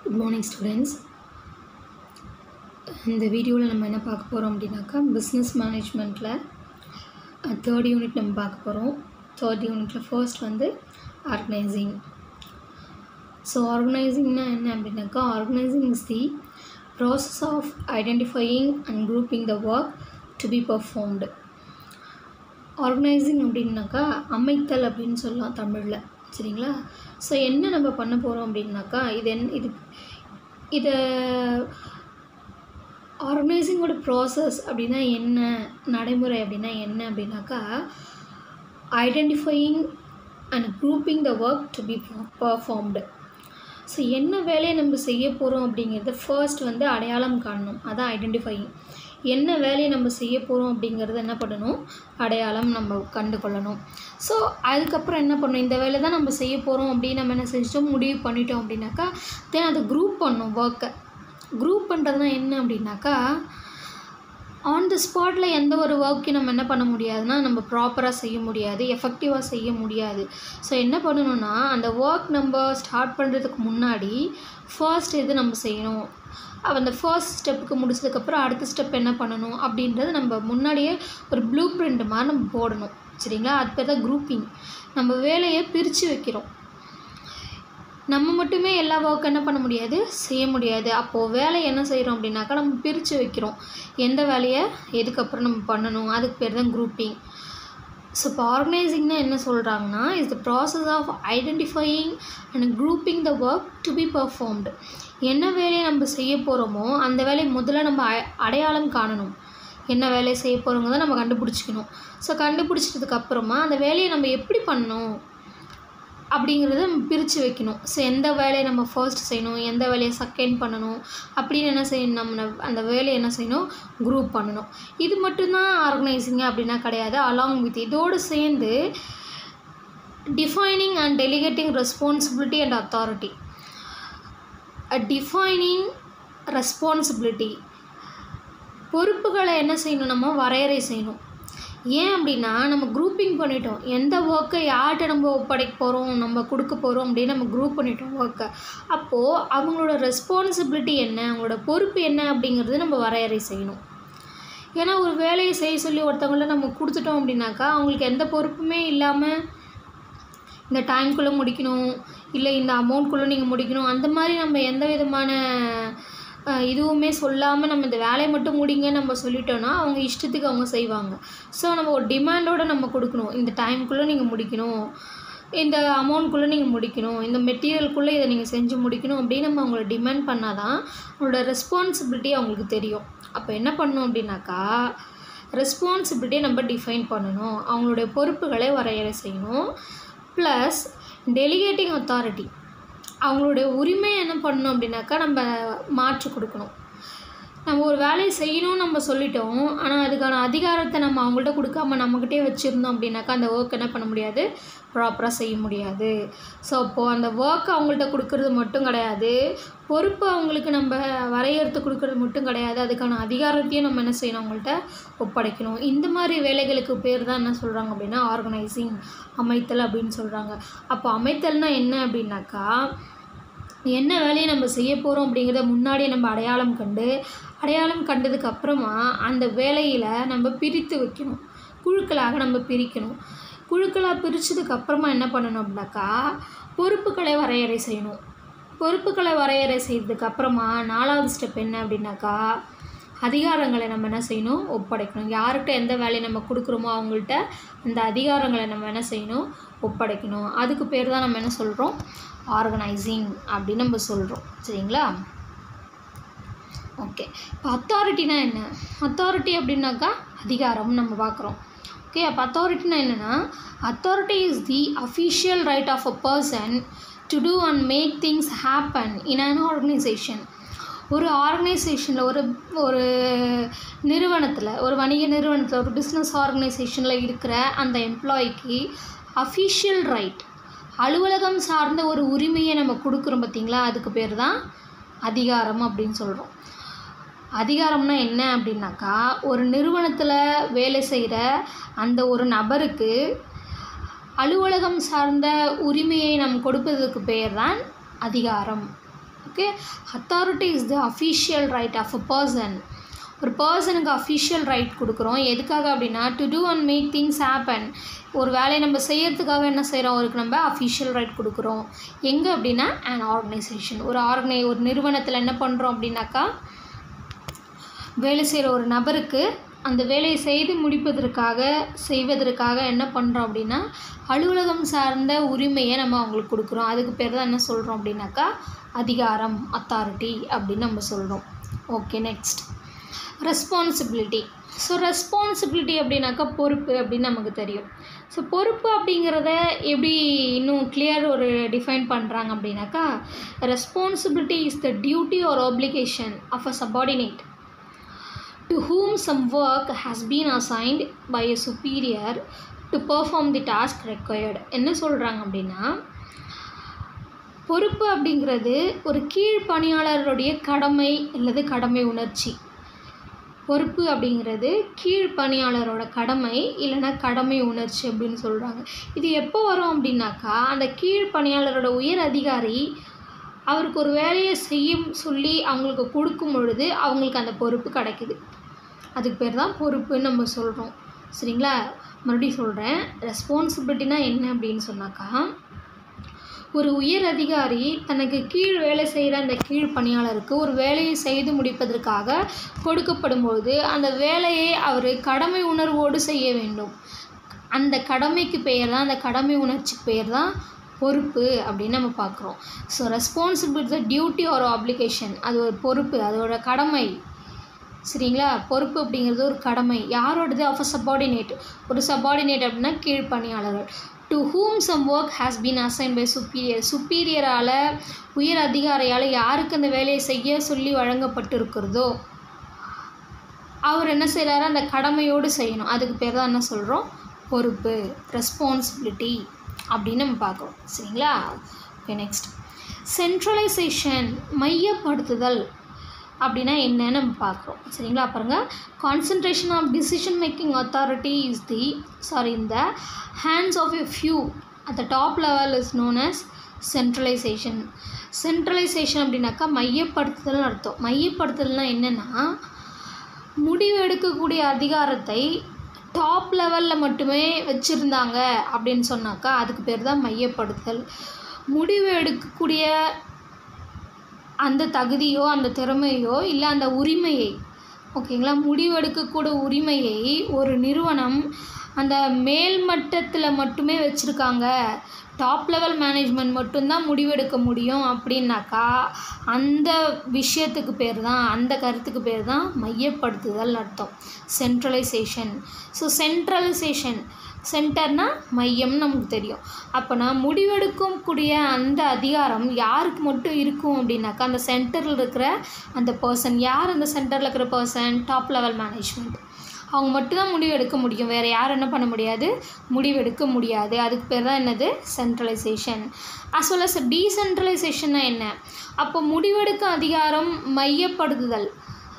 good morning students இந்த வீடியோவில் நம்ம என்ன பார்க்க போகிறோம் அப்படின்னாக்கா பிஸ்னஸ் மேனேஜ்மெண்ட்டில் தேர்ட் யூனிட் நம்ம பார்க்க போகிறோம் தேர்ட் யூனிட்டில் ஃபர்ஸ்ட் வந்து ஆர்கனைசிங் ஸோ ஆர்கனைசிங்னா என்ன அப்படின்னாக்கா organising is the process of identifying and grouping the work to be performed organising அப்படின்னாக்கா அமைத்தல் அப்படின்னு சொல்லலாம் தமிழில் சரிங்களா ஸோ என்ன நம்ம பண்ண போகிறோம் அப்படின்னாக்கா இது என் இது இதை ஆர்கனைசிங்கோட ப்ராசஸ் அப்படின்னா என்ன நடைமுறை அப்படின்னா என்ன அப்படின்னாக்கா identifying and grouping the work to be performed so என்ன வேலையை நம்ம செய்ய போகிறோம் அப்படிங்கிறத ஃபர்ஸ்ட் வந்து அடையாளம் காணணும் அதான் ஐடென்டிஃபையிங் என்ன வேலையை நம்ம செய்ய போகிறோம் அப்படிங்கிறத என்ன பண்ணணும் அடையாளம் நம்ம கண்டு கொள்ளணும் ஸோ அதுக்கப்புறம் என்ன பண்ணணும் இந்த வேலை தான் நம்ம செய்ய போகிறோம் அப்படின்னு நம்ம என்ன செஞ்சிட்டோம் முடிவு பண்ணிட்டோம் அப்படின்னாக்கா தென் அதை குரூப் பண்ணணும் ஒர்க்கை குரூப் பண்ணுறதுனா என்ன அப்படின்னாக்கா ஆன் த ஸ்பாட்டில் எந்த ஒரு ஒர்க்கையும் நம்ம என்ன பண்ண முடியாதுன்னா நம்ம ப்ராப்பராக செய்ய முடியாது எஃபெக்டிவாக செய்ய முடியாது ஸோ என்ன பண்ணணும்னா அந்த ஒர்க் நம்ம ஸ்டார்ட் பண்ணுறதுக்கு முன்னாடி ஃபர்ஸ்ட் இது நம்ம செய்யணும் அந்த ஃபர்ஸ்ட் ஸ்டெப்புக்கு முடிச்சதுக்கப்புறம் அடுத்த ஸ்டெப் என்ன பண்ணணும் அப்படின்றது நம்ம முன்னாடியே ஒரு ப்ளூ பிரிண்ட் மாதிரி நம்ம போடணும் சரிங்களா அது பேர் தான் குரூப்பிங் நம்ம வேலையை பிரித்து வைக்கிறோம் நம்ம மட்டுமே எல்லா ஒர்க் என்ன பண்ண முடியாது செய்ய முடியாது அப்போது வேலை என்ன செய்கிறோம் அப்படின்னாக்கா நம்ம பிரித்து வைக்கிறோம் எந்த வேலையை எதுக்கப்புறம் நம்ம பண்ணணும் அதுக்கு பேர் தான் குரூப்பிங் ஸோ இப்போ ஆர்கனைசிங்னா என்ன சொல்கிறாங்கன்னா is the process of identifying and grouping the work to be performed என்ன வேலையை நம்ம செய்ய போகிறோமோ அந்த வேலையை முதல்ல நம்ம அடையாளம் காணணும் என்ன வேலையை செய்ய போகிறோங்கிறத நம்ம கண்டுபிடிச்சிக்கணும் ஸோ கண்டுபிடிச்சதுக்கு அப்புறமா அந்த வேலையை நம்ம எப்படி பண்ணணும் அப்படிங்கிறத நம்ம பிரித்து வைக்கணும் ஸோ எந்த வேலையை நம்ம ஃபர்ஸ்ட் செய்யணும் எந்த வேலையை செகண்ட் பண்ணணும் அப்படின்னு என்ன செய்யணும் நம்ம அந்த வேலையை என்ன செய்யணும் குரூப் பண்ணணும் இது மட்டும்தான் ஆர்கனைசிங்க அப்படின்னா கிடையாது அலாங் வித் இதோடு சேர்ந்து defining and delegating responsibility and authority defining responsibility பொறுப்புகளை என்ன செய்யணும் நம்ம வரையறை செய்யணும் ஏன் அப்படின்னா நம்ம குரூப்பிங் பண்ணிட்டோம் எந்த ஒர்க்கை யார்கிட்ட நம்ம ஒப்படைக்க போகிறோம் நம்ம கொடுக்க போகிறோம் அப்படின்னு நம்ம குரூப் பண்ணிட்டோம் ஒர்க்கை அப்போது அவங்களோட ரெஸ்பான்சிபிலிட்டி என்ன அவங்களோட பொறுப்பு என்ன அப்படிங்கிறது நம்ம வரையறை செய்யணும் ஏன்னா ஒரு வேலையை செய்ய சொல்லி ஒருத்தவங்கள நம்ம கொடுத்துட்டோம் அப்படின்னாக்கா அவங்களுக்கு எந்த பொறுப்புமே இல்லாமல் இந்த டைம்குள்ளே முடிக்கணும் இல்லை இந்த அமௌண்ட்குள்ளே நீங்கள் முடிக்கணும் அந்த மாதிரி நம்ம எந்த விதமான இதுவுமே சொல்லாமல் நம்ம இந்த வேலையை மட்டும் முடிங்க நம்ம சொல்லிட்டோன்னா அவங்க இஷ்டத்துக்கு அவங்க செய்வாங்க ஸோ நம்ம ஒரு டிமாண்டோடு நம்ம கொடுக்கணும் இந்த டைம்குள்ளே நீங்கள் முடிக்கணும் இந்த அமௌண்ட்குள்ளே நீங்கள் முடிக்கணும் இந்த மெட்டீரியலுக்குள்ளே இதை நீங்கள் செஞ்சு முடிக்கணும் அப்படின்னு நம்ம அவங்கள டிமாண்ட் பண்ணால் தான் அவங்களோட ரெஸ்பான்சிபிலிட்டி அவங்களுக்கு தெரியும் அப்போ என்ன பண்ணணும் அப்படின்னாக்கா ரெஸ்பான்சிபிலிட்டியை நம்ம டிஃபைன் பண்ணணும் அவங்களுடைய பொறுப்புகளை வரையறை செய்யணும் ப்ளஸ் டெலிகேட்டிங் அத்தாரிட்டி அவங்களுடைய உரிமை என்ன பண்ணணும் அப்படின்னாக்கா நம்ம மாற்றி கொடுக்கணும் நம்ம ஒரு வேலையை செய்யணும்னு நம்ம சொல்லிட்டோம் ஆனால் அதுக்கான அதிகாரத்தை நம்ம அவங்கள்ட்ட கொடுக்காம நம்மக்கிட்டே வச்சுருந்தோம் அப்படின்னாக்கா அந்த ஒர்க் என்ன பண்ண முடியாது ப்ராப்பராக செய்ய முடியாது ஸோ அப்போது அந்த ஒர்க் அவங்கள்ட்ட கொடுக்கறது மட்டும் கிடையாது பொறுப்பு அவங்களுக்கு நம்ம வரையறுத்து கொடுக்கறது மட்டும் கிடையாது அதுக்கான அதிகாரத்தையும் நம்ம என்ன செய்யணும் அவங்கள்ட்ட ஒப்படைக்கணும் இந்த மாதிரி வேலைகளுக்கு பேர் தான் என்ன சொல்கிறாங்க அப்படின்னா ஆர்கனைசிங் அமைத்தல் அப்படின்னு சொல்கிறாங்க அப்போ அமைத்தல்னால் என்ன அப்படின்னாக்கா என்ன வேலையை நம்ம செய்ய போகிறோம் அப்படிங்கிறத முன்னாடியே நம்ம அடையாளம் கண்டு அடையாளம் கண்டதுக்கு அப்புறமா அந்த வேலையில் நம்ம பிரித்து வைக்கணும் குழுக்களாக நம்ம பிரிக்கணும் குழுக்களாக பிரித்ததுக்கு அப்புறமா என்ன பண்ணணும் அப்படின்னாக்கா பொறுப்புகளை வரையறை செய்யணும் பொறுப்புகளை வரையறை செய்ததுக்கு அப்புறமா நாலாவது ஸ்டெப் என்ன அப்படின்னாக்கா அதிகாரங்களை நம்ம என்ன செய்யணும் ஒப்படைக்கணும் யார்கிட்ட எந்த வேலையை நம்ம கொடுக்குறோமோ அவங்கள்ட்ட அந்த அதிகாரங்களை நம்ம என்ன செய்யணும் ஒப்படைக்கணும் அதுக்கு பேர் தான் நம்ம என்ன சொல்கிறோம் ஆர்கனைசிங் அப்படின்னு நம்ம சொல்கிறோம் சரிங்களா ஓகே இப்போ அத்தாரிட்டினா என்ன அத்தாரிட்டி அப்படின்னாக்கா அதிகாரம் நம்ம பார்க்குறோம் ஓகே அப்போ அத்தாரிட்டினா என்னென்னா authority is the official right of a person to do and make things happen in an organisation ஒரு ஆர்கனைசேஷனில் ஒரு ஒரு நிறுவனத்தில் ஒரு வணிக நிறுவனத்தில் ஒரு பிஸ்னஸ் ஆர்கனைசேஷனில் இருக்கிற அந்த எம்ப்ளாய்க்கு அஃபிஷியல் ரைட் அலுவலகம் சார்ந்த ஒரு உரிமையை நம்ம கொடுக்குறோம் பார்த்திங்களா அதுக்கு பேர் தான் அதிகாரம் அப்படின்னு சொல்கிறோம் அதிகாரம்னா என்ன அப்படின்னாக்கா ஒரு நிறுவனத்தில் வேலை செய்கிற அந்த ஒரு நபருக்கு அலுவலகம் சார்ந்த உரிமையை நம் கொடுப்பதற்கு பெயர் தான் அதிகாரம் okay authority is the official right of a person ஒரு பர்சனுக்கு அஃபிஷியல் ரைட் கொடுக்குறோம் எதுக்காக அப்படின்னா to do and make things happen ஒரு வேலையை நம்ம செய்யறதுக்காக என்ன செய்கிறோம் அவருக்கு நம்ம அஃபிஷியல் ரைட் கொடுக்குறோம் எங்கே அப்படின்னா அன் ஆர்கனைசேஷன் ஒரு ஆர்கனை ஒரு நிறுவனத்தில் என்ன பண்ணுறோம் அப்படின்னாக்கா வேலை செய்கிற ஒரு நபருக்கு அந்த வேலையை செய்து முடிப்பதற்காக செய்வதற்காக என்ன பண்ணுறோம் அப்படின்னா அலுவலகம் சார்ந்த உரிமையை நம்ம அவங்களுக்கு கொடுக்குறோம் அதுக்கு பேர் தான் என்ன சொல்கிறோம் அப்படின்னாக்கா அதிகாரம் அத்தாரிட்டி அப்படின்னு நம்ம சொல்கிறோம் okay next responsibility so responsibility அப்படின்னாக்கா பொறுப்பு அப்படின்னு நமக்கு தெரியும் ஸோ பொறுப்பு அப்படிங்கிறத எப்படி இன்னும் கிளியர் ஒரு டிஃபைன் பண்ணுறாங்க அப்படின்னாக்கா responsibility is the duty or obligation of a subordinate to whom some work has been assigned by a superior to perform the task required என்ன சொல்கிறாங்க அப்படின்னா பொறுப்பு அப்படிங்கிறது ஒரு கீழ் பணியாளருடைய கடமை அல்லது கடமை உணர்ச்சி பொறுப்பு அப்படிங்கிறது கீழ் பணியாளரோட கடமை இல்லைன்னா கடமை உணர்ச்சி அப்படின்னு சொல்கிறாங்க இது எப்போ வரும் அப்படின்னாக்கா அந்த கீழ் பணியாளரோட உயர் அதிகாரி அவருக்கு ஒரு வேலையை செய்யும் சொல்லி அவங்களுக்கு கொடுக்கும் பொழுது அவங்களுக்கு அந்த பொறுப்பு கிடைக்குது அதுக்கு பேர் தான் பொறுப்புன்னு நம்ம சொல்கிறோம் சரிங்களா மறுபடியும் சொல்கிறேன் ரெஸ்பான்சிபிலிட்டினா என்ன அப்படின்னு சொன்னாக்கா ஒரு உயர் அதிகாரி தனக்கு கீழ் வேலை செய்கிற அந்த கீழ் பணியாளருக்கு ஒரு வேலையை செய்து முடிப்பதற்காக கொடுக்கப்படும்போது அந்த வேலையை அவர் கடமை உணர்வோடு செய்ய வேண்டும் அந்த கடமைக்கு பெயர் தான் அந்த கடமை உணர்ச்சிக்கு பெயர் தான் பொறுப்பு அப்படின்னு நம்ம பார்க்குறோம் ஸோ ரெஸ்பான்சிபிலிட்டி டியூட்டி ஒரு ஆப்ளிகேஷன் அது ஒரு பொறுப்பு அதோட கடமை சரிங்களா பொறுப்பு அப்படிங்கிறது ஒரு கடமை யாரோடது ஆஃப் அ சப்பார்டினேட் ஒரு சப்பார்டினேட் அப்படின்னா கீழ்ப்பணியாளர்கள் to whom some work has been assign by superior சுப்பீரியரால் உயர் அதிகாரியால் யாருக்கு அந்த வேலையை செய்ய சொல்லி வழங்கப்பட்டிருக்கிறதோ அவர் என்ன செய்கிறாரு அந்த கடமையோடு செய்யணும் அதுக்கு பேர் தான் என்ன சொல்கிறோம் பொறுப்பு ரெஸ்பான்சிபிலிட்டி அப்படின்னு நம்ம பார்க்குறோம் சரிங்களா ஓகே நெக்ஸ்ட் சென்ட்ரலைசேஷன் மையப்படுத்துதல் அப்படின்னா என்னன்னு நம்ம பார்க்குறோம் சரிங்களா பாருங்க concentration of decision making authority is the sorry in the hands of a few at the top level is known as centralisation centralisation அப்படின்னாக்கா மையப்படுத்துதல்னு அர்த்தம் மையப்படுத்துதல்னால் என்னென்னா முடிவு எடுக்கக்கூடிய அதிகாரத்தை டாப் லெவலில் மட்டுமே வச்சுருந்தாங்க அப்படின்னு சொன்னாக்கா அதுக்கு பேர் தான் மையப்படுத்தல் முடிவு எடுக்கக்கூடிய அந்த தகுதியோ அந்த திறமையோ இல்லை அந்த உரிமையை ஓகேங்களா முடிவெடுக்கக்கூடிய உரிமையை ஒரு நிறுவனம் அந்த மேல் மட்டத்தில் மட்டுமே வச்சுருக்காங்க டாப் லெவல் மேனேஜ்மெண்ட் மட்டும்தான் முடிவெடுக்க முடியும் அப்படின்னாக்கா அந்த விஷயத்துக்கு பேர் தான் அந்த கருத்துக்கு பேர் தான் மையப்படுத்துதல் அர்த்தம் சென்ட்ரலைசேஷன் ஸோ சென்ட்ரலைசேஷன் சென்டர்னா மையம்னு நமக்கு தெரியும் அப்போனா முடிவெடுக்கும் கூடிய அந்த அதிகாரம் யாருக்கு மட்டும் இருக்கும் அப்படின்னாக்கா அந்த சென்டரில் இருக்கிற அந்த பர்சன் யார் அந்த சென்டரில் இருக்கிற பர்சன் டாப் லெவல் மேனேஜ்மெண்ட் அவங்க மட்டும்தான் முடிவு எடுக்க முடியும் வேறு யாரும் என்ன பண்ண முடியாது முடிவெடுக்க முடியாது அதுக்கு பேர் தான் என்னது சென்ட்ரலைசேஷன் அஸ் வெல் அஸ் டீசென்ட்ரலைசேஷன்னா என்ன அப்போ முடிவெடுக்க அதிகாரம் மையப்படுத்துதல்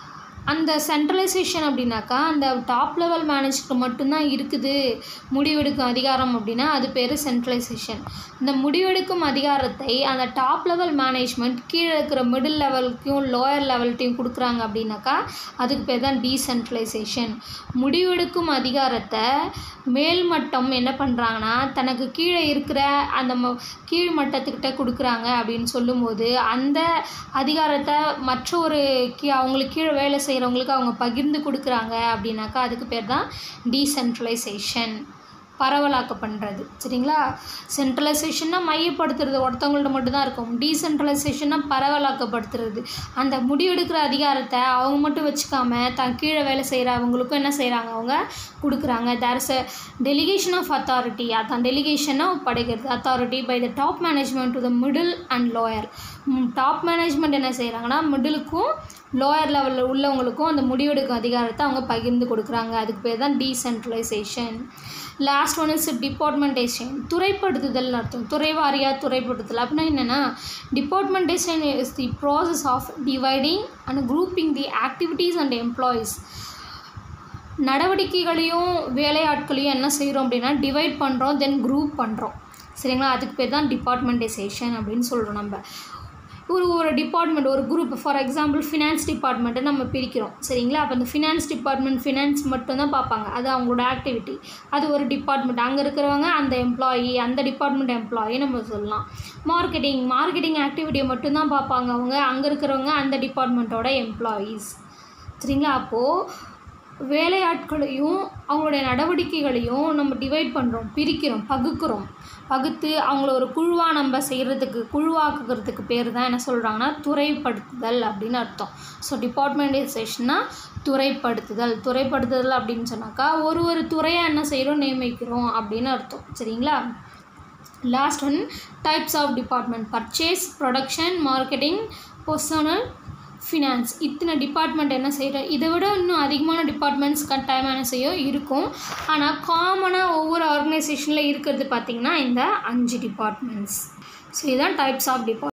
அந்த சென்ட்ரலைசேஷன் அப்படின்னாக்கா அந்த டாப் லெவல் மேனேஜருக்கு மட்டும்தான் இருக்குது முடிவெடுக்கும் அதிகாரம் அப்படின்னா அது பேர் சென்ட்ரலைசேஷன் இந்த முடிவெடுக்கும் அதிகாரத்தை அந்த டாப் லெவல் மேனேஜ்மெண்ட் கீழே இருக்கிற மிடில் லெவலுக்கும் லோயர் லெவல்ட்டையும் கொடுக்குறாங்க அப்படின்னாக்கா அதுக்கு பேர் தான் டீசென்ட்ரலைசேஷன் முடிவெடுக்கும் அதிகாரத்தை மேல்மட்டம் என்ன பண்ணுறாங்கன்னா தனக்கு கீழே இருக்கிற அந்த ம கீழ் மட்டத்துக்கிட்ட கொடுக்குறாங்க அப்படின்னு சொல்லும்போது அந்த அதிகாரத்தை மற்ற ஒரு கீ அவங்களுக்கு கீழே வேலை செய்கிறவங்களுக்கு அவங்க பகிர்ந்து கொடுக்குறாங்க அப்படின்னாக்கா அதுக்கு பேர் தான் டீசென்ட்ரலைசேஷன் பரவலாக்க பண்ணுறது சரிங்களா சென்ட்ரலைசேஷன்னா மையப்படுத்துறது ஒருத்தவங்கள்ட்ட மட்டும்தான் இருக்கும் டீசென்ட்ரலைசேஷன்னா பரவலாக்கப்படுத்துறது அந்த முடிவெடுக்கிற அதிகாரத்தை அவங்க மட்டும் வச்சுக்காம தன் கீழே வேலை செய்கிற அவங்களுக்கும் என்ன செய்கிறாங்க அவங்க கொடுக்குறாங்க there is a delegation of authority அதான் டெலிகேஷனாக படைக்கிறது authority by the top management to the middle and lower top management என்ன செய்கிறாங்கன்னா மிடிலுக்கும் லோயர் லெவலில் உள்ளவங்களுக்கும் அந்த முடிவெடுக்கும் அதிகாரத்தை அவங்க பகிர்ந்து கொடுக்குறாங்க அதுக்கு பேர் தான் decentralisation last one is departmentation துறைப்படுத்துதல் அர்த்தம் துறை வாரியாக துறைப்படுத்துதல் அப்படின்னா என்னென்னா departmentation is the process of dividing and grouping the activities and employees நடவடிக்கைகளையும் வேலையாட்களையும் என்ன செய்கிறோம் அப்படின்னா டிவைட் பண்ணுறோம் தென் குரூப் பண்ணுறோம் சரிங்களா அதுக்கு பேர் தான் டிபார்ட்மெண்டேஷன் அப்படின்னு சொல்கிறோம் நம்ம ஒரு ஒரு டிபார்ட்மெண்ட் ஒரு குரூப் ஃபார் எக்ஸாம்பிள் ஃபினான்ஸ் டிபார்ட்மெண்ட்டை நம்ம பிரிக்கிறோம் சரிங்களா அப்போ அந்த ஃபினான்ஸ் டிபார்ட்மெண்ட் ஃபினான்ஸ் மட்டும்தான் பார்ப்பாங்க அது அவங்களோட ஆக்டிவிட்டி அது ஒரு டிபார்ட்மெண்ட் அங்கே இருக்கிறவங்க அந்த எம்ப்ளாயி அந்த டிபார்ட்மெண்ட் எம்ப்ளாயி நம்ம சொல்லலாம் மார்க்கெட்டிங் மார்க்கெட்டிங் ஆக்டிவிட்டியை மட்டும்தான் பார்ப்பாங்க அவங்க அங்கே இருக்கிறவங்க அந்த டிபார்ட்மெண்ட்டோட எம்ப்ளாயீஸ் சரிங்களா அப்போது வேலையாட்களையும் அவங்களுடைய நடவடிக்கைகளையும் நம்ம டிவைட் பண்ணுறோம் பிரிக்கிறோம் பகுக்கிறோம் பகுத்து அவங்கள ஒரு குழுவாக நம்ம செய்கிறதுக்கு குழுவாக்குறதுக்கு பேர் தான் என்ன சொல்கிறாங்கன்னா துறைப்படுத்துதல் அப்படின்னு அர்த்தம் ஸோ டிபார்ட்மெண்டைசேஷன்னா துறைப்படுத்துதல் துறைப்படுத்துதல் அப்படின்னு சொன்னாக்கா ஒரு ஒரு துறையாக என்ன செய்கிறோம் நியமிக்கிறோம் அப்படின்னு அர்த்தம் சரிங்களா last one types of department purchase production marketing personnel finance இத்தனை டிபார்ட்மெண்ட் என்ன செய்கிறோம் இதை விட இன்னும் அதிகமான டிபார்ட்மெண்ட்ஸ் கட்டாயமாக என்ன செய்யும் இருக்கும் ஆனால் காமனாக ஒவ்வொரு ஆர்கனைசேஷனில் இருக்கிறது பார்த்திங்கன்னா இந்த அஞ்சு டிபார்ட்மெண்ட்ஸ் ஸோ இதுதான் டைப்ஸ் ஆஃப் டிபார்ட்